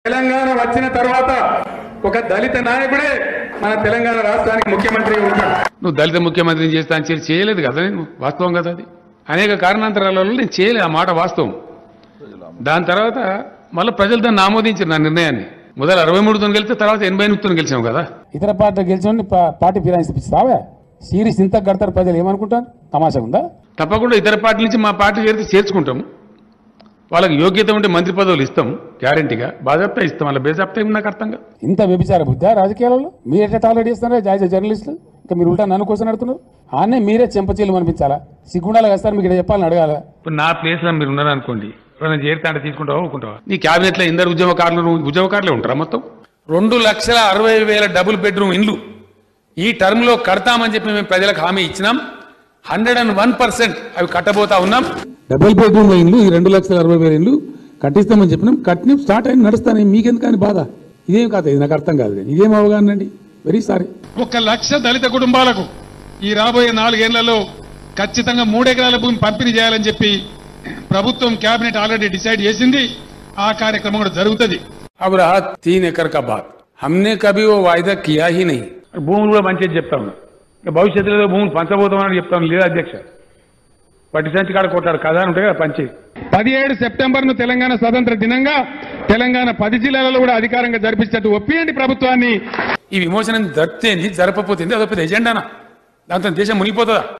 తెలంగాణ వచ్చిన తర్వాత ఒక దళిత నాయకుడే మన తెలంగాణ రాష్ట్రానికి ముఖ్యమంత్రి ఉంటాడు నువ్వు దళిత ముఖ్యమంత్రిని చేస్తా అని చెప్పి చేయలేదు కదా నేను వాస్తవం కదా అది అనేక కారణాంతరాల వల్ల నేను చేయలేదు ఆ మాట వాస్తవం దాని తర్వాత మళ్ళీ ప్రజలు దాన్ని ఆమోదించారు నా నిర్ణయాన్ని మొదలు అరవై మూడుతో గెలిస్తే తర్వాత ఎనభై ఎనిమిదితో గెలిచాం కదా ఇతర పార్టీ గెలిచిన పార్టీ ఫిరాయించి తెప్పిస్తావా సిరీస్ ఇంత కడతారు ప్రజలు ఏమనుకుంటారు తమాషా ఉందా తప్పకుండా ఇతర పార్టీల నుంచి మా పార్టీ చేరితే చేర్చుకుంటాం వాళ్ళకి యోగ్యత ఉంటే మంత్రి పదవులు ఇస్తాం గ్యారంటీగా బాధ్యత ఇస్తాం వాళ్ళ బేజాప్తా ఏమి నాకు అర్థం కాదు ఇంత వ్యభిచార బుద్ధా రాజకీయాలలో మీరు ఎట్లా టాలరేట్ చేస్తున్నారా జాయిజ జర్నలిస్టులు ఇంకా మీరు ఉంటా నన్ను కోసం నడుతున్నారు ఆనే మీరే చెంపచీలు అనిపించాలా సిగ్గుండాలి వస్తారు మీకు ఇక్కడ చెప్పాలని అడగాల ఇప్పుడు నా ప్లేస్లో మీరు ఉన్నారనుకోండి ఎవరైనా చేరితే అంటే తీసుకుంటావా ఊరుకుంటావా నీ క్యాబినెట్లో ఇందరు ఉద్యమకారులు నువ్వు ఉద్యమకారులే ఉంటారా మొత్తం రెండు లక్షల అరవై వేల డబుల్ బెడ్రూమ్ ఇండ్లు ఈ టర్మ్లో కడతామని చెప్పి మేము ప్రజలకు హామీ ఇచ్చినాం హండ్రెడ్ అండ్ వన్ పర్సెంట్ అవి కట్టబోతా ఉన్నాం డబుల్ బెడ్రూమ్ ఇల్లు ఈ రెండు లక్షల అరవై వేల ఇల్లు కట్టిస్తామని చెప్పినాం కట్టిన స్టార్ట్ అయిన నడుస్తాను మీకెందుకని బాధ ఇదేం కాదు ఇది నాకు అర్థం కాదు ఇదేం అవగాహన అండి వెరీ సారీ ఒక లక్ష దళిత కుటుంబాలకు ఈ రాబోయే నాలుగేళ్లలో ఖచ్చితంగా మూడెకరాల భూమి పంపిణీ చేయాలని చెప్పి ప్రభుత్వం కేబినెట్ ఆల్రెడీ డిసైడ్ చేసింది ఆ కార్యక్రమం కూడా జరుగుతుంది अब रहा तीन एकड़ का बात हमने कभी वो वायदा किया ही नहीं భూములు కూడా మంచిది చెప్తా ఉన్నా ఇక భవిష్యత్తులో భూములు పంచబోతామని చెప్తాను లేదా అధ్యక్ష పట్టి సంచి కాడ కొట్టాడు కదా అని ఉంటాయి కదా పంచేది పదిహేడు సెప్టెంబర్ ను తెలంగాణ స్వతంత్ర దినంగా తెలంగాణ పది జిల్లాలలో కూడా అధికారంగా జరిపించేట్టు ఒప్పియండి ప్రభుత్వాన్ని ఈ విమోచనం జరిపితేంది జరపపోతుంది అదొక ఎజెండానా దాంతో దేశం మునిగిపోతుందా